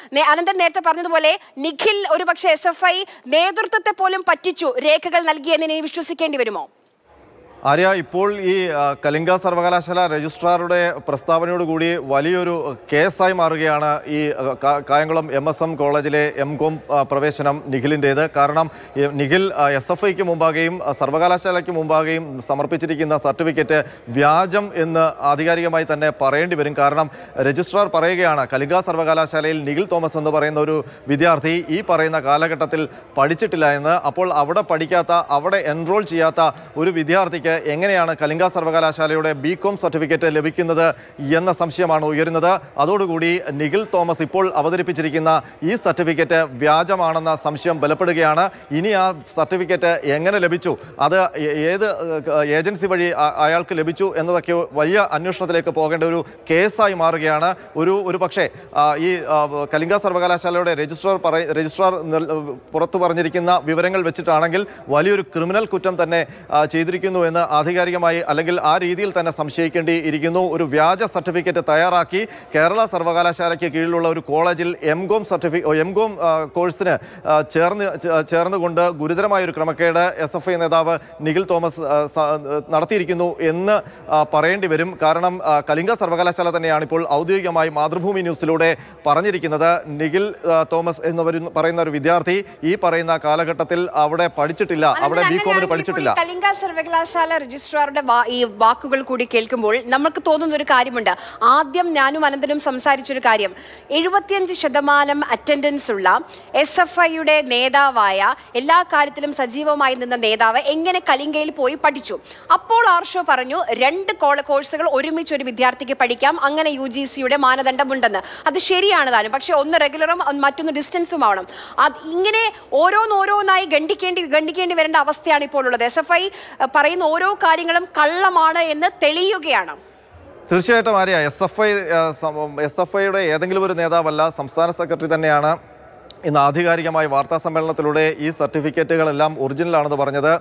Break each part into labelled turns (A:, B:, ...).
A: നേ- അനന്തൻ നേരത്തെ പറഞ്ഞതുപോലെ നിഖിൽ ഒരുപക്ഷെ എസ് എഫ് ഐ നേതൃത്വത്തെ പോലും പറ്റിച്ചു രേഖകൾ നൽകിയെന്ന് ഇനി വിശ്വസിക്കേണ്ടി വരുമോ
B: ആര്യ ഇപ്പോൾ ഈ ആ, കലിംഗ സർവകലാശാല രജിസ്ട്രാറുടെ പ്രസ്താവനയോടുകൂടി വലിയൊരു കേസായി മാറുകയാണ് ഈ ആ, കാ- കായംകുളം എം എസ് എം കോളേജിലെ എം കോം ആ, പ്രവേശനം നിഖിലിൻ്റേത് കാരണം ഈ നിഖിൽ എസ് എഫ് ഐക്ക് മുമ്പാകെയും ആ, സർവകലാശാലയ്ക്ക് മുമ്പാകെയും സമർപ്പിച്ചിരിക്കുന്ന സർട്ടിഫിക്കറ്റ് വ്യാജം എന്ന് ആധികാരികമായി തന്നെ പറയേണ്ടി വരും കാരണം രജിസ്ട്രാർ പറയുകയാണ് കലിംഗ സർവകലാശാലയിൽ നിഖിൽ തോമസ് എന്ന് പറയുന്ന ഒരു വിദ്യാർത്ഥി ഈ പറയുന്ന കാലഘട്ടത്തിൽ പഠിച്ചിട്ടില്ല എന്ന് അപ്പോൾ അവിടെ പഠിക്കാത്ത അവിടെ എൻറോൾ ചെയ്യാത്ത ഒരു വിദ്യാർത്ഥിക്ക് എങ്ങനെയാണ് കലിംഗ സർവകലാശാലയുടെ ബി കോം സർട്ടിഫിക്കറ്റ് ലഭിക്കുന്നത് എന്ന സംശയമാണ് ഉയരുന്നത് അതോടുകൂടി നിഖിൽ തോമസ് ഇപ്പോൾ അവതരിപ്പിച്ചിരിക്കുന്ന ഈ സർട്ടിഫിക്കറ്റ് വ്യാജമാണെന്ന സംശയം ബലപ്പെടുകയാണ് ഇനി ആ സർട്ടിഫിക്കറ്റ് എങ്ങനെ ലഭിച്ചു അത് ഏ- ഏത് ഏഹ്, ഏജൻസി വഴി അ- അയാൾക്ക് ലഭിച്ചു എന്നതൊക്കെ വലിയ അന്വേഷണത്തിലേക്ക് പോകേണ്ട ഒരു കേസായി മാറുകയാണ് ഒരു ഒരു പക്ഷേ ആ, ഈ ആ, കലിംഗ സർവകലാശാലയുടെ രജിസ്ട്രാർ പറ രജിസ്ട്രാർ നിർ- പുറത്തു പറഞ്ഞിരിക്കുന്ന വിവരങ്ങൾ വെച്ചിട്ടാണെങ്കിൽ വലിയൊരു ക്രിമിനൽ കുറ്റം തന്നെ ആ, ചെയ്തിരിക്കുന്നു എന്ന് ആധികാരികമായി അല്ലെങ്കിൽ ആ രീതിയിൽ തന്നെ സംശയിക്കേണ്ടി ഇരിക്കുന്നു ഒരു വ്യാജ സർട്ടിഫിക്കറ്റ് തയ്യാറാക്കി കേരള സർവകലാശാലയ്ക്ക് കീഴിലുള്ള ഒരു കോളേജിൽ എം കോം സർട്ടിഫി എം കോം കോഴ്സിന് ആ, ചേർന്ന് ചേ- ചേർന്നുകൊണ്ട് ഗുരുതരമായ ഒരു ക്രമക്കേട് എസ് എഫ് ഐ നേതാവ് നിഖിൽ തോമസ് ആ, സ- നടത്തിയിരിക്കുന്നു എന്ന് ആ, പറയേണ്ടി വരും കാരണം ആ, കലിംഗ സർവകലാശാല തന്നെയാണ് ഇപ്പോൾ ഔദ്യോഗികമായി മാതൃഭൂമി ന്യൂസിലൂടെ പറഞ്ഞിരിക്കുന്നത് നിഖിൽ ആ, തോമസ് എന്ന് വരു- പറയുന്ന ഒരു വിദ്യാർത്ഥി ഈ പറയുന്ന കാലഘട്ടത്തിൽ അവിടെ പഠിച്ചിട്ടില്ല അവിടെ ബി കോമിന്
A: അങ്ങനെയാണെങ്കിൽ
B: പഠിച്ചിട്ടില്ല
A: ഇപ്പോൾ ഈ കലിംഗ സർവകലാശാല രജിസ്ട്രാറുടെ വാ- ഈ വാക്കുകൾ കൂടി കേൾക്കുമ്പോൾ നമുക്ക് തോന്നുന്ന ഒരു കാര്യമുണ്ട് ആദ്യം ഞാനും അനന്തനും സംസാരിച്ചൊരു കാര്യം എഴുപത്തിയഞ്ച് ശതമാനം അറ്റൻഡൻസ് ഉള്ള എസ് എഫ് ഐയുടെ നേതാവായ എല്ലാ കാര്യത്തിലും സജീവമായി നിന്ന നേതാവ് എങ്ങനെ കലിംഗയിൽ പോയി പഠിച്ചു അപ്പോൾ ആർഷോ പറഞ്ഞു രണ്ട് കോള- കോഴ്സുകൾ ഒരുമിച്ച് ഒരു വിദ്യാർത്ഥിക്ക് പഠിക്കാം അങ്ങനെ യു ജി സിയുടെ മാനദണ്ഡമുണ്ടെന്ന് അത് ശരിയാണ് താനും പക്ഷെ ഒന്ന് റെഗുലറും മറ്റൊന്ന് ഡിസ്റ്റൻസും ആവണം അത് ഇങ്ങനെ ഓരോന്നോരോന്നായി ഗണ്ഡിക്കേണ്ടി ഗണ്ഡിക്കേണ്ടി വരേണ്ട അവസ്ഥയാണ് ഇപ്പോൾ ഉള്ളത് എസ് എഫ് ഐ പറയുന്ന ഓരോ കാര്യങ്ങളും കള്ളമാണ് എന്ന് തെളിയുകയാണ്
B: തീർച്ചയായിട്ടും Arya S F I S F ഐയുടെ ഏതെങ്കിലും ഒരു നേതാവല്ല സംസ്ഥാന സെക്രട്ടറി തന്നെയാണ് ഇന്ന് ആധികാരികമായി വാർത്താ സമ്മേളനത്തിലൂടെ ഈ സർട്ടിഫിക്കറ്റുകളെല്ലാം ഒറിജിനലാണെന്ന് പറഞ്ഞത്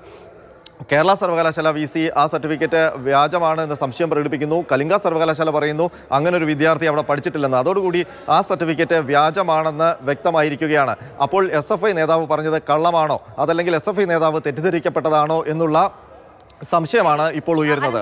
B: കേരള സർവകലാശാല വി സി ആ സർട്ടിഫിക്കറ്റ് വ്യാജമാണ് എന്ന് സംശയം പ്രകടിപ്പിക്കുന്നു കലിംഗ സർവകലാശാല പറയുന്നു അങ്ങനെ ഒരു വിദ്യാർത്ഥി അവിടെ പഠിച്ചിട്ടില്ലെന്ന് അതോടുകൂടി ആ സർട്ടിഫിക്കറ്റ് വ്യാജമാണെന്ന് വ്യക്തമായിരിക്കുകയാണ് അപ്പോൾ എസ് എഫ് ഐ നേതാവ് പറഞ്ഞത് കള്ളമാണോ അതല്ലെങ്കിൽ എസ് എഫ് ഐ നേതാവ് തെറ്റിദ്ധരിക്കപ്പെട്ടതാണോ എന്നുള്ള സംശയമാണ് ഇപ്പോൾ ഉയരുന്നത്